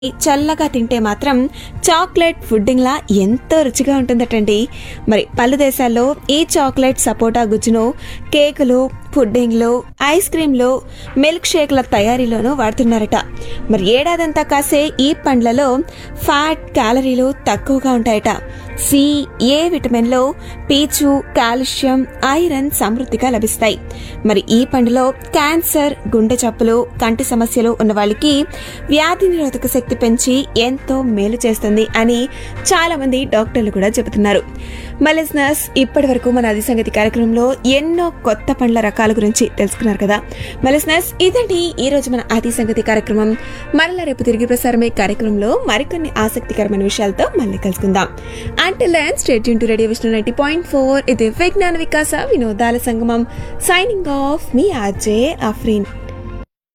చల్లగా తింటే మాత్రం చాక్లెట్ ఫుడ్డింగ్ లా ఎంతో రుచిగా ఉంటుందటండి మరి పలు దేశాల్లో ఈ చాక్లెట్ సపోటా గుజ్జును కేకులు పుడ్డింగ్లు ఐస్ క్రీంలు మిల్క్ షేక్ల తయారీలోనూ వాడుతున్నారట మరి ఏడాదంతా కాసే ఈ పండ్లలో ఫ్యాట్ క్యాలరీలు తక్కువగా ఉంటాయట సి ఏ విటమిన్లు పీచు కాల్షియం ఐరన్ సమృద్ధిగా లభిస్తాయి మరి ఈ పండులో క్యాన్సర్ గుండె జబ్బులు కంటి సమస్యలు ఉన్న వాళ్ళకి వ్యాధి నిరోధక శక్తి పెంచి ఎంతో మేలు చేస్తుంది అని చాలా మంది డాక్టర్లు కూడా చెబుతున్నారు మలిస్నర్స్ ఇప్పటి వరకు మన అది సంగతి కార్యక్రమంలో ఎన్నో కొత్త పండ్ల రకాల గురించి తెలుసుకున్నారు కదా మలిస్నర్స్ ఇదండి ఈ రోజు మన ఆది సంగతి కార్యక్రమం మరలా రేపు తిరిగి ప్రసారమే కార్యక్రమంలో మరికొన్ని ఆసక్తికరమైన విషయాలతో మళ్ళీ కలుసుకుందాం until then stay tuned to radio Vishnu ninety point four ఇది విజ్ఞాన వికాస వినోదాల సంగమం సైనింగ్ ఆఫ్ మీ ఆర్జే అఫ్రీన్